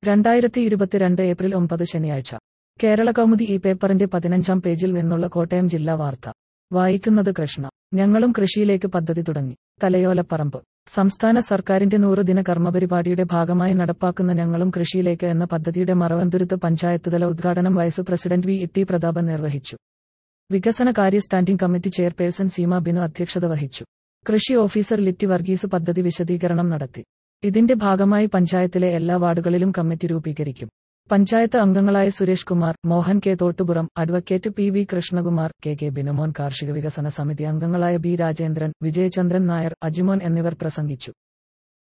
രണ്ടായിരത്തി ഇരുപത്തിരണ്ട് ഏപ്രിൽ ഒമ്പത് ശനിയാഴ്ച കേരള കൗമുദി ഈ പേപ്പറിന്റെ പതിനഞ്ചാം പേജിൽ നിന്നുള്ള കോട്ടയം ജില്ലാ വാർത്ത വായിക്കുന്നത് കൃഷ്ണ ഞങ്ങളും കൃഷിയിലേക്ക് പദ്ധതി തുടങ്ങി തലയോലപ്പറമ്പ് സംസ്ഥാന സർക്കാരിന്റെ നൂറുദിന കർമ്മപരിപാടിയുടെ ഭാഗമായി നടപ്പാക്കുന്ന ഞങ്ങളും കൃഷിയിലേക്ക് എന്ന പദ്ധതിയുടെ മറവന്തുരുത്ത് പഞ്ചായത്തുതല ഉദ്ഘാടനം vice president V Itty Prathapan നിർവഹിച്ചു വികസന കാര്യ standing committee chairperson Seema Binu അധ്യക്ഷത വഹിച്ചു കൃഷി ഓഫീസർ ലിറ്റി വർഗീസ് പദ്ധതി വിശദീകരണം നടത്തി ഇതിന്റെ ഭാഗമായി പഞ്ചായത്തിലെ എല്ലാ വാർഡുകളിലും കമ്മിറ്റി രൂപീകരിക്കും പഞ്ചായത്ത് അംഗങ്ങളായ Suresh Kumar Mohan K Thottupuram advocate P V Krishnakumar K K Binumon കാർഷിക വികസന സമിതി അംഗങ്ങളായ ബി രാജേന്ദ്രൻ വിജയചന്ദ്രൻ നായർ അജിമോൻ എന്നിവർ പ്രസംഗിച്ചു